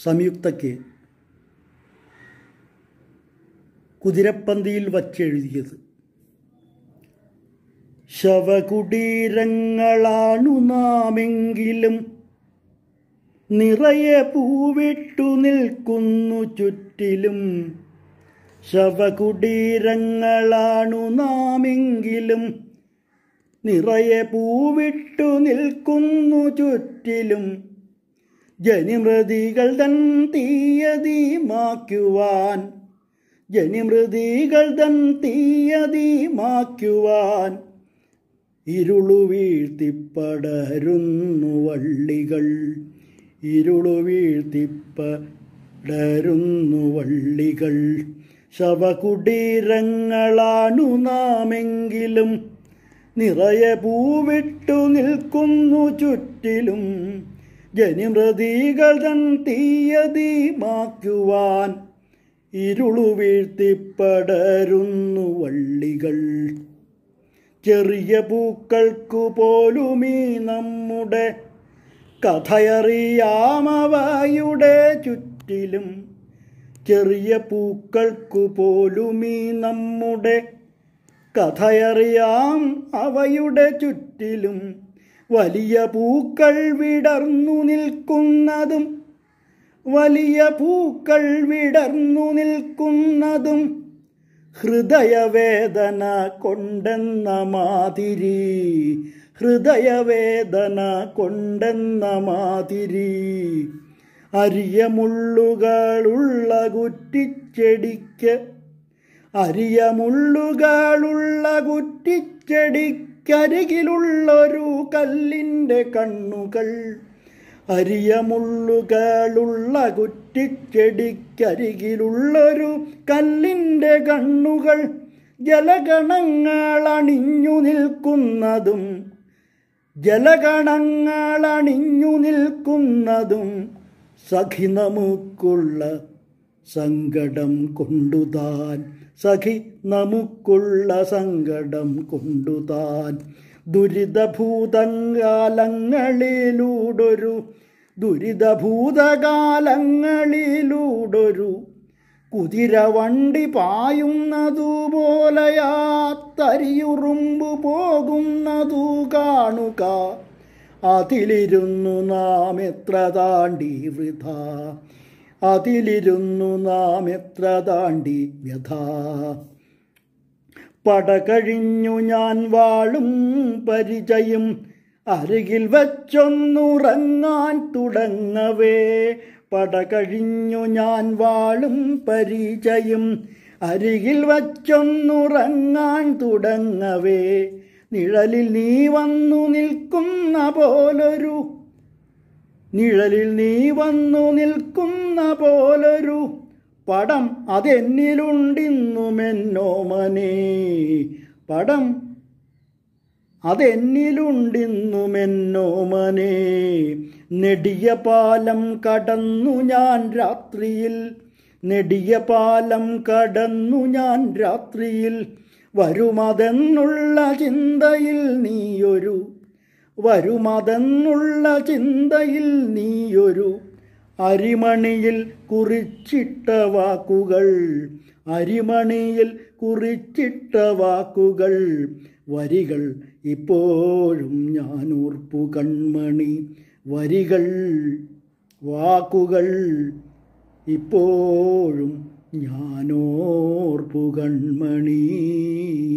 സംയുക്തയ്ക്ക് കുതിരപ്പന്തിയിൽ വച്ചെഴുതിയത് ശവകുടീരങ്ങളാണു നാമെങ്കിലും നിറയെ പൂവിട്ടു നിൽക്കുന്നു ചുറ്റിലും ശവകുടീരങ്ങളാണു നാമെങ്കിലും നിറയെ പൂവിട്ടു നിൽക്കുന്നു ചുറ്റിലും ജനിമൃതികൾ തൻ തീയതിമാക്കുവാൻ ജനിമൃതികൾ തൻ തീയതിമാക്കുവാൻ ഇരുളു വീഴ്ത്തിപ്പടരുന്നു വള്ളികൾ ഇരുളു വീഴ്ത്തിപ്പടരുന്നു വള്ളികൾ ശവകുടീരങ്ങളാണു നാമെങ്കിലും നിറയെ പൂവിട്ടു നിൽക്കുന്നു ചുറ്റിലും ജനിമൃതികൾ തൻ തീയതിമാക്കുവാൻ ഇരുളു വീഴ്ത്തിപ്പടരുന്നു വള്ളികൾ ചെറിയ പൂക്കൾക്കു പോലുമീ നമ്മുടെ കഥയറിയാമവയുടെ ചുറ്റിലും ചെറിയ പൂക്കൾക്കു പോലുമീ നമ്മുടെ കഥയറിയാം അവയുടെ ചുറ്റിലും വലിയ പൂക്കൾ വിടർന്നു നിൽക്കുന്നതും വലിയ പൂക്കൾ വിടർന്നു നിൽക്കുന്നതും ഹൃദയവേദന കൊണ്ടെന്ന മാതിരി ഹൃദയവേദന കൊണ്ടെന്ന മാതിരി അരിയമുള്ളുകളുള്ള കുറ്റിച്ചെടിക്ക് അരിയമുള്ളുകളുള്ള കുറ്റിച്ചെടിക്കരികിലുള്ളൊരു കല്ലിൻ്റെ കണ്ണുകൾ അരിയമുള്ളുകളുള്ള കുറ്റിച്ചെടിക്കരികിലുള്ളൊരു കല്ലിൻ്റെ കണ്ണുകൾ ജലഗണങ്ങൾ അണിഞ്ഞു നിൽക്കുന്നതും ജലഗണങ്ങൾ അണിഞ്ഞു നിൽക്കുന്നതും സഖി നമുക്കുള്ള സങ്കടം കൊണ്ടുതാൻ സഖി നമുക്കുള്ള സങ്കടം കൊണ്ടുതാൻ ദുരിതഭൂതകാലങ്ങളിലൂടൊരു ദുരിതഭൂതകാലങ്ങളിലൂടൊരു കുതിരവണ്ടി പായുന്നതുപോലെയാ തരിയുറുമ്പു പോകുന്നതു കാണുക അതിലിരുന്നു നാം എത്ര താണ്ടി വൃഥ അതിലിരുന്നു നാം എത്ര താണ്ടി വ്യഥ പട കഴിഞ്ഞു ഞാൻ വാളും പരിചയം അരികിൽ വച്ചൊന്നുറങ്ങാൻ തുടങ്ങവേ പട കഴിഞ്ഞു ഞാൻ വാളും പരിചയം അരികിൽ വച്ചൊന്നുറങ്ങാൻ തുടങ്ങവേ നിഴലിൽ നീ വന്നു നിൽക്കുന്ന പോലൊരു നിഴലിൽ നീ വന്നു നിൽക്കുന്ന പോലൊരു പടം അതെന്നിലുണ്ടിന്നുമെന്നോമനേ പടം അതെന്നിലുണ്ടിന്നുമെന്നോമനേ നെടിയ പാലം കടന്നു ഞാൻ രാത്രിയിൽ നെടിയ പാലം കടന്നു ഞാൻ രാത്രിയിൽ വരുമതെന്നുള്ള ചിന്തയിൽ നീയൊരു വരുമതെന്നുള്ള ചിന്തയിൽ നീയൊരു അരിമണിയിൽ കുറിച്ചിട്ട വാക്കുകൾ അരിമണിയിൽ കുറിച്ചിട്ട വാക്കുകൾ വരികൾ ഇപ്പോഴും ഞാൻ ഓർപ്പു കൺമണി വരികൾ വാക്കുകൾ ഇപ്പോഴും ഞാനോർപ്പു കൺമണി